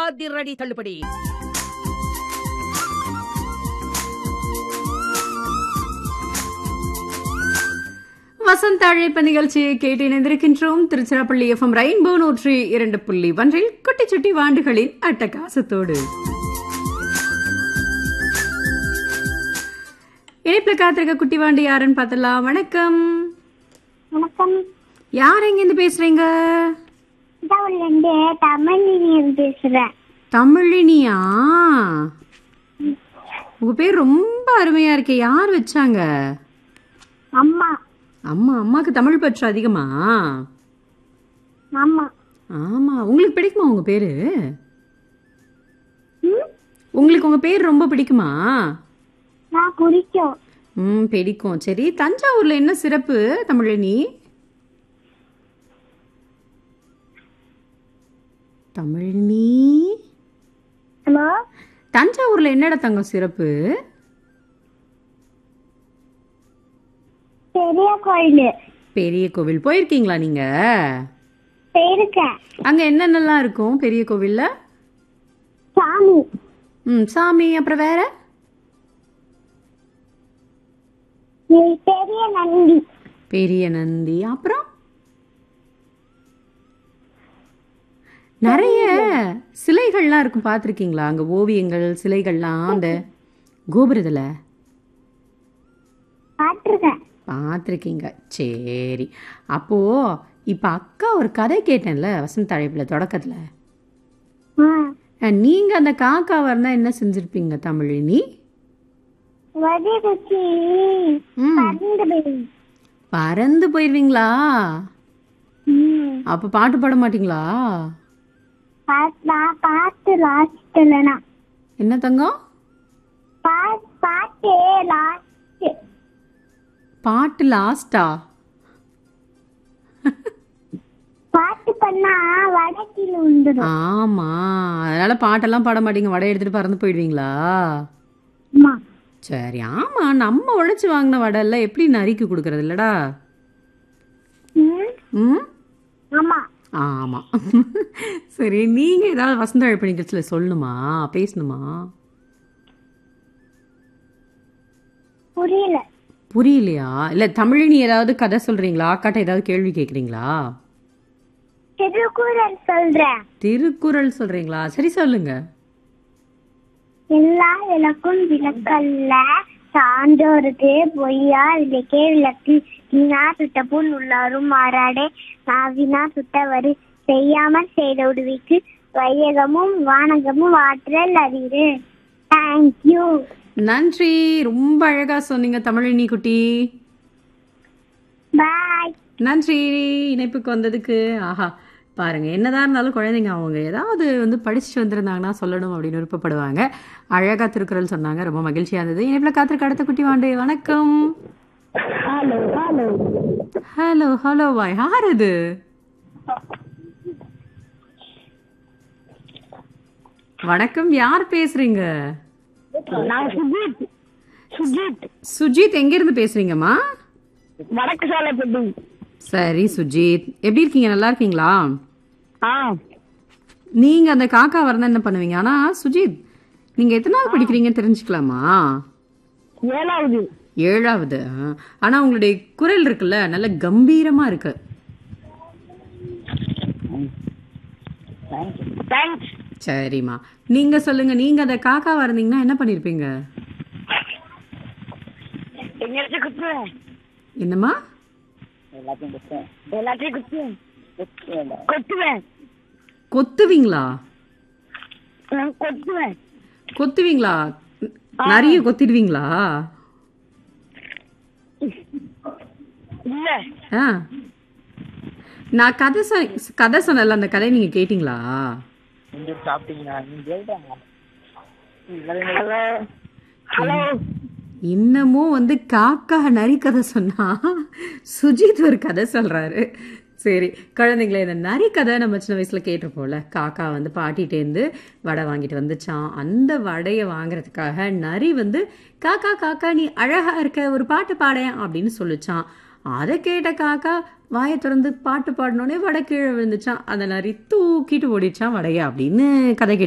அதிரடி தள்ளுபடி வசந்த அழைப்பு நிகழ்ச்சியை கேட்டு இணைந்திருக்கின்றோம் திருச்சிராப்பள்ளி எஃப்எம் ரெயின்போ நூற்றி இரண்டு புள்ளி ஒன்றில் குட்டி சுட்டி வாண்டுகளின் அட்டகாசத்தோடு இணைப்புல காத்திருக்க குட்டி வாண்டு யாருன்னு பார்த்தலாம் வணக்கம் வணக்கம் யார் எங்கேருந்து பேசுறீங்க இருந்து தமிழினியன் பேசுறேன் தமிழினியா உங்க பேர் ரொம்ப அருமையா இருக்கே யார் வச்சாங்க அம்மா அம்மா அம்மாக்கு தமிழ் பற்று அதிகமா ஆமா ஆமா உங்களுக்கு பிடிக்குமா உங்க பேரு ம்? உங்களுக்கு உங்க பேர் ரொம்ப பிடிக்குமா நான் குறிக்கும் ம் பிடிக்கும் சரி தஞ்சாவூர்ல என்ன சிறப்பு தமிழினி தமிழினி ஹலோ தஞ்சாவூர்ல என்னடா தங்கம் சிறப்பு பெரிய கோயில் பெரிய கோவில் போயிருக்கீங்களா நீங்க போயிருக்கேன் அங்க என்னென்னலாம் இருக்கும் பெரிய கோவில்ல சாமி ம் சாமி அப்புறம் வேற நீ பெரிய நந்தி பெரிய நந்தி அப்புறம் நிறைய சிலைகள்லாம் இருக்கும் பார்த்துருக்கீங்களா அங்கே ஓவியங்கள் சிலைகள்லாம் அந்த கோபுரத்தில் பார்த்துருக்கேன் பார்த்துருக்கீங்க சரி அப்போது இப்போ அக்கா ஒரு கதை கேட்டேன்ல வசந்த அழைப்பில் தொடக்கத்தில் ஆ நீங்கள் அந்த காக்காவாக இருந்தால் என்ன செஞ்சுருப்பீங்க தமிழினி வதி குச்சி ம் பறந்து போய் பறந்து போயிடுவீங்களா ம் அப்போ பாட்டு பாட மாட்டீங்களா பாத்- நான் பாட்டு லாஸ்ட்லனா என்ன தங்கம் பாட்டு லாஸ்ட் பாட்டு லாஸ்டா பாட்டு பண்ணா வடக்கில் வந்துடும் ஆமா அதனால பாட்டெல்லாம் பாட மாட்டீங்க வடை எடுத்துட்டு பறந்து போயிடுவீங்களா அம்மா சரி ஆமா நம்ம உழைச்சு வாங்கின வடை எல்லாம் எப்படி நரிக்கு கொடுக்கறது இல்லடா ம் ம் ஆமா ஆமா சரி நீங்க ஏதாவது வசந்த அழைப்பு நிகழ்ச்சியில சொல்லணுமா பேசணுமா புரியல புரியலையா இல்ல தமிழினி ஏதாவது கதை சொல்றீங்களா அக்காட்ட ஏதாவது கேள்வி கேக்குறீங்களா திருக்குறள் சொல்றேன் திருக்குறள் சொல்றீங்களா சரி சொல்லுங்க எல்லா விளக்கும் விளக்கல்ல சான்றோருக்கு பொய்யா விளக்கே விளக்கு நீனா சுட்ட புண் உள்ளாரும் மாறாடே நாவினா சுட்டவரு செய்யாமல் செய்த உதவிக்கு வையகமும் வானகமும் ஆற்றல் அறிவு தேங்க்யூ நன்றி ரொம்ப அழகா சொன்னீங்க தமிழினி குட்டி பாய் நன்றி இணைப்புக்கு வந்ததுக்கு ஆஹா பாருங்க என்னதான் இருந்தாலும் குழந்தைங்க அவங்க ஏதாவது வந்து படிச்சுட்டு வந்திருந்தாங்கன்னா சொல்லணும் அப்படின்னு விருப்பப்படுவாங்க அழகா திருக்குறள் சொன்னாங்க ரொம்ப மகிழ்ச்சியா இருந்தது இணைப்புல காத்திருக்க அடுத்த குட்டி வாண்டு வணக்கம் ஹலோ ஹலோ ஹலோ ஹலோ வாய் யார் இது வணக்கம் யார் பேசுறீங்க நான் சுஜித் சுஜித் சுஜித் எங்க இருந்து பேசுறீங்கம்மா வடக்கு சாலைப்பட்டி சரி சுஜித் எப்படி இருக்கீங்க நல்லா இருக்கீங்களா ஆ நீங்க அந்த காக்கா வரணும் என்ன பண்ணுவீங்க ஆனா சுஜித் நீங்க எத்தனாவது படிக்கிறீங்கன்னு தெரிஞ்சுக்கலாமா ஏழாவது ஏழாவது ஆ. ஆனா உங்களுடைய குரல் இருக்குல்ல நல்ல கம்பீரமா இருக்கு தேங்க்ஸ் சரிம்மா நீங்க சொல்லுங்க நீங்க அந்த காக்கா இருந்தீங்கன்னா என்ன பண்ணிருப்பீங்க எங்கேயாச்சும் குத்துவேன் என்னம்மா எல்லாத்தையும் குத்துவேன் எல்லாத்தையும் குத்துவேன் கொத்துவேன் கொத்துவீங்களா நான் கொத்துவேன் கொத்துவீங்களா நிறைய கொத்திடுவீங்களா இல்ல ஆ நான் கதை சொ கதை சொன்னல அந்த கதை நீங்க கேட்டீங்களா ஹலோ ஹலோ இன்னமும் வந்து காக்கா நரி கதை சொன்னா சுஜித் ஒரு கதை சொல்றாரு சரி குழந்தைங்களே இந்த நரி கதை நம்ம சின்ன வயசுல கேட்டிருப்போம்ல காக்கா வந்து பாட்டிகிட்டேருந்து வடை வாங்கிட்டு வந்துச்சான் அந்த வடையை வாங்குறதுக்காக நரி வந்து காக்கா காக்கா நீ அழகா இருக்க ஒரு பாட்டு பாடேன் அப்படின்னு சொல்லுச்சான் அதை கேட்ட காக்கா வாயை திறந்து பாட்டு பாடினோடனே வடை கீழே விழுந்துச்சான் அந்த நரி தூக்கிட்டு ஓடிச்சான் வடைய அப்படின்னு கதை கேட்டு